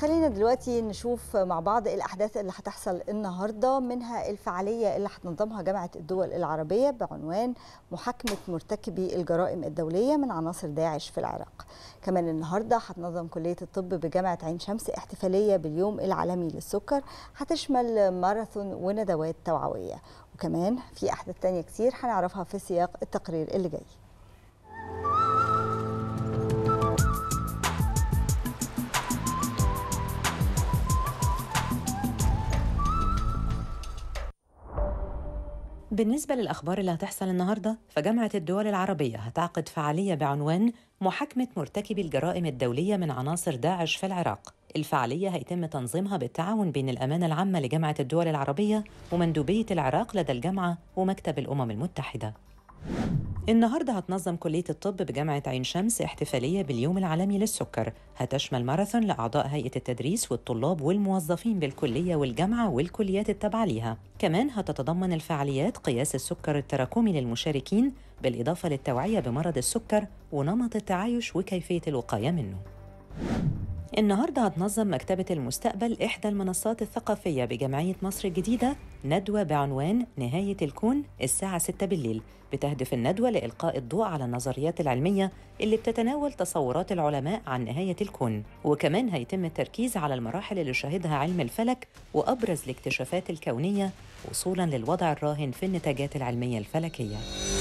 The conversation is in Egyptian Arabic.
خلينا دلوقتي نشوف مع بعض الأحداث اللي هتحصل النهاردة منها الفعالية اللي هتنظمها جامعة الدول العربية بعنوان محاكمة مرتكبي الجرائم الدولية من عناصر داعش في العراق كمان النهاردة هتنظم كلية الطب بجامعة عين شمس احتفالية باليوم العالمي للسكر هتشمل ماراثون وندوات توعوية وكمان في أحداث تانية كتير هنعرفها في سياق التقرير اللي جاي بالنسبة للأخبار اللي هتحصل النهاردة فجامعة الدول العربية هتعقد فعالية بعنوان محاكمة مرتكبي الجرائم الدولية من عناصر داعش في العراق الفعالية هيتم تنظيمها بالتعاون بين الأمانة العامة لجامعة الدول العربية ومندوبية العراق لدى الجامعة ومكتب الأمم المتحدة النهاردة هتنظم كلية الطب بجامعة عين شمس احتفالية باليوم العالمي للسكر هتشمل ماراثون لأعضاء هيئة التدريس والطلاب والموظفين بالكلية والجامعة والكليات التابعة ليها كمان هتتضمن الفعاليات قياس السكر التراكمي للمشاركين بالإضافة للتوعية بمرض السكر ونمط التعايش وكيفية الوقاية منه النهاردة هتنظم مكتبة المستقبل إحدى المنصات الثقافية بجمعية مصر الجديدة ندوة بعنوان نهاية الكون الساعة 6 بالليل بتهدف الندوة لإلقاء الضوء على النظريات العلمية اللي بتتناول تصورات العلماء عن نهاية الكون وكمان هيتم التركيز على المراحل اللي شهدها علم الفلك وأبرز الاكتشافات الكونية وصولاً للوضع الراهن في النتاجات العلمية الفلكية